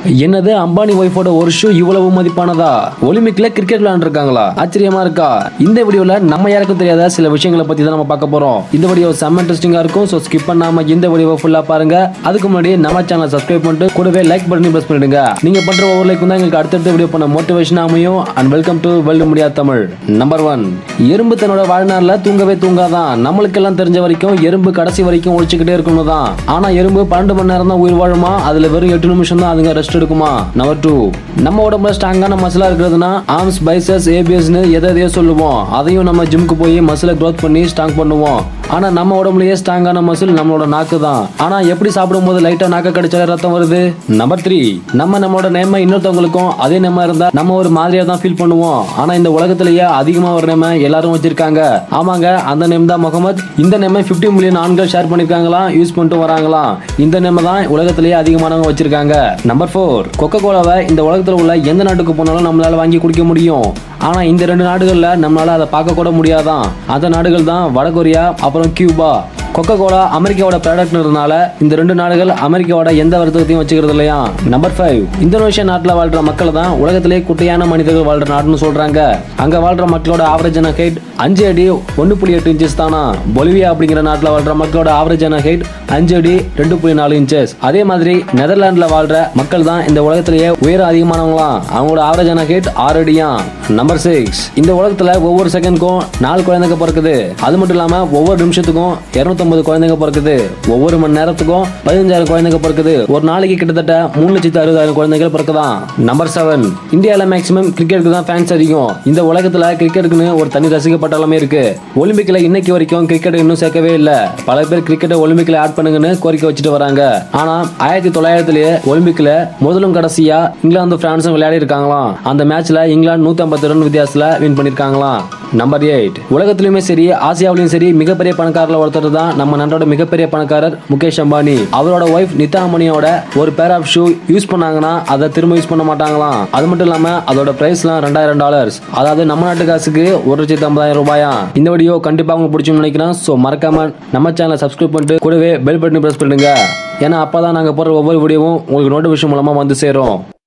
என்னது அம்பானி ஒய்ஃபோட ஒரு ஷூ இவ்வளவு மதிப்பானதா ஒலிம்பிக்ல கிரிக்கெட் விளையாண்டுருக்காங்களா ஆச்சரியமா இருக்கா இந்த வீடியோல நம்ம யாருக்கும் தெரியாத சில விஷயங்களை பத்தி தான் நம்ம பார்க்க போறோம் இந்த வீடியோ செம்ம இன்ட்ரெஸ்டிங்கா இருக்கும் ஸோ ஸ்கிப் பண்ணாம இந்த வீடியோவை ஃபுல்லா பாருங்க அதுக்கு முன்னாடி நம்ம சேனல் சப்ஸ்கிரைப் பண்ணிட்டு கூடவே லைக் பட்டனை பிரஸ் பண்ணிடுங்க நீங்க பண்ற ஒவ்வொரு லைக் தான் எங்களுக்கு அடுத்தடுத்த வீடியோ பண்ண மோட்டிவேஷன் அமையும் அண்ட் வெல்கம் டு வேர்ல்டு முடியா தமிழ் நம்பர் ஒன் எறும்பு தன்னோட வாழ்நாள்ல தூங்கவே தூங்காதான் நம்மளுக்கெல்லாம் தெரிஞ்ச வரைக்கும் எறும்பு கடைசி வரைக்கும் ஒழிச்சுக்கிட்டே இருக்கணும் தான் ஆனா எறும்பு பன்னெண்டு மணி நேரம் தான் உயிர் வாழுமா அதுல வெறும் எட்டு நிமிஷம் தான் அதுங்க ரெஸ்ட் எடுக்குமா நம்பர் டூ நம்ம உடம்புல ஸ்ட்ராங்கான மசிலா இருக்கிறதுனா ஆர்ம்ஸ் பைசஸ் ஏபிஎஸ்னு எதை எதையோ சொல்லுவோம் அதையும் நம்ம ஜிம்க்கு போய் மசிலை க்ரோத் பண்ணி ஸ்ட்ராங் பண்ணுவோம் ஆனா நம்ம உடம்புலயே ஸ்ட்ராங்கான மசில் நம்மளோட நாக்கு தான் ஆனா எப்படி சாப்பிடும்போது லைட்டா நாக்க கடிச்சாலே ரத்தம் வருது நம்பர் த்ரீ நம்ம நம்மளோட நேம இன்னொருத்தவங்களுக்கும் அதே நேம இருந்தா நம்ம ஒரு மாதிரியா தான் ஃபீல் பண்ணுவோம் ஆனா இந்த உலகத்திலேயே அதிகமா ஒரு நேம எல்லாரும் வச்சிருக்காங்க ஆமாங்க அந்த நேம் தான் முகமது இந்த நேம 50 மில்லியன் ஆண்கள் ஷேர் பண்ணிருக்காங்களாம் யூஸ் பண்ணிட்டு வராங்களாம் இந்த நேம தான் உலகத்திலேயே அதிகமானவங்க வச்சிருக்காங்க நம்பர் ஃபோர் கொக்கோ கோலாவை இந்த உலகத்துல உள்ள எந்த நாட்டுக்கு போனாலும் நம்மளால வாங்கி குடிக்க முடியும் ஆனா இந்த ரெண்டு நாடுகள்ல நம்மளால அதை பார்க்க கூட முடியாதான் அந்த நாடுகள் தான் வடகொரியா அப்புறம் கியூபா கொக்கோ கோலா அமெரிக்காவோட ப்ராடக்ட்ன்றதுனால இந்த ரெண்டு நாடுகள் அமெரிக்காவோட எந்த வர்த்தகத்தையும் வச்சுக்கிறது இல்லையா நம்பர் ஃபைவ் இந்தோனேஷியா நாட்டில் வாழ்ற மக்கள் தான் உலகத்திலே குட்டையான மனிதர்கள் வாழ்ற நாடுன்னு சொல்றாங்க அங்க வாழ்ற மக்களோட ஆவரேஜான ஹைட் அஞ்சு அடி ஒன்று புள்ளி எட்டு இன்ச்சஸ் தானா பொலிவியா அப்படிங்கிற நாட்டில் வாழ்ற மக்களோட ஆவரேஜான ஹைட் அஞ்சு அடி ரெண்டு புள்ளி நாலு இன்ச்சஸ் அதே மாதிரி நெதர்லாண்டில் வாழ்ற மக்கள் தான் இந்த உலகத்திலேயே உயரம் அதிகமானவங்களாம் அவங்களோட ஆவரேஜான ஹைட் ஆறு அடியா நம்பர் சிக்ஸ் இந்த உலகத்துல ஒவ்வொரு செகண்ட்க்கும் நாலு குழந்தைங்க பிறக்குது அது மட்டும் இல்லாம ஒவ்வொரு நிமிஷத்துக்கும் இருநூத்தம்பது குழந்தைங்க பிறக்குது ஒவ்வொரு மணி நேரத்துக்கும் பதினஞ்சாயிரம் குழந்தைங்க பிறக்குது ஒரு நாளைக்கு கிட்டத்தட்ட மூணு லட்சத்து அறுபதாயிரம் குழந்தைகள் பிறக்குதான் நம்பர் செவன் இந்தியால மேக்ஸிமம் கிரிக்கெட்டுக்கு தான் ஃபேன்ஸ் அதிகம் இந்த உலகத்துல கிரிக்கெட்டுக்குன்னு ஒரு தனி ரசிக பட்டாளமே இருக்கு ஒலிம்பிக்ல இன்னைக்கு வரைக்கும் கிரிக்கெட் இன்னும் சேர்க்கவே இல்ல பல பேர் கிரிக்கெட்டை ஒலிம்பிக்ல ஆட் பண்ணுங்கன்னு கோரிக்கை வச்சுட்டு வராங்க ஆனா ஆயிரத்தி தொள்ளாயிரத்திலேயே ஒலிம்பிக்ல முதலும் கடைசியா இங்கிலாந்து பிரான்ஸும் விளையாடி இருக்காங்களாம் அந்த மேட்ச்ல இங்கிலாந்து நூத்தி ஐம்பத்தி ரன் வித்தியாசத்துல வின் பண்ணிருக்காங்களாம் நம்பர் எயிட் உலகத்திலுமே சரி ஆசியாவிலும் சரி மிகப்பெரிய பணக்காரர்ல ஒருத்தர் தான் நம்ம நாட்டோட மிகப்பெரிய பணக்காரர் முகேஷ் அம்பானி அவரோட ஒய்ஃப் நிதா அம்பானியோட ஒரு பேர் ஆஃப் ஷூ யூஸ் பண்ணாங்கன்னா அதை திரும்ப யூஸ் பண்ண மாட்டாங்களாம் அது மட்டும் இல்லாம அதோட பிரைஸ்லாம் ரெண்டாயிரம் டாலர்ஸ் அதாவது நம்ம நாட்டு காசுக்கு ஒரு லட்சத்தி ஐம்பதாயிரம் ரூபாயா இந்த வீடியோ கண்டிப்பா உங்களுக்கு பிடிச்சுன்னு நினைக்கிறேன் ஸோ மறக்காம நம்ம சேனலை சப்ஸ்கிரைப் பண்ணிட்டு கூடவே பெல் பட்டன் பிரஸ் பண்ணுங்க ஏன்னா அப்பதான் நாங்க போடுற ஒவ்வொரு வீடியோவும் உங்களுக்கு நோட்டிஃபிகேஷன் மூலமா வந்து சேரும்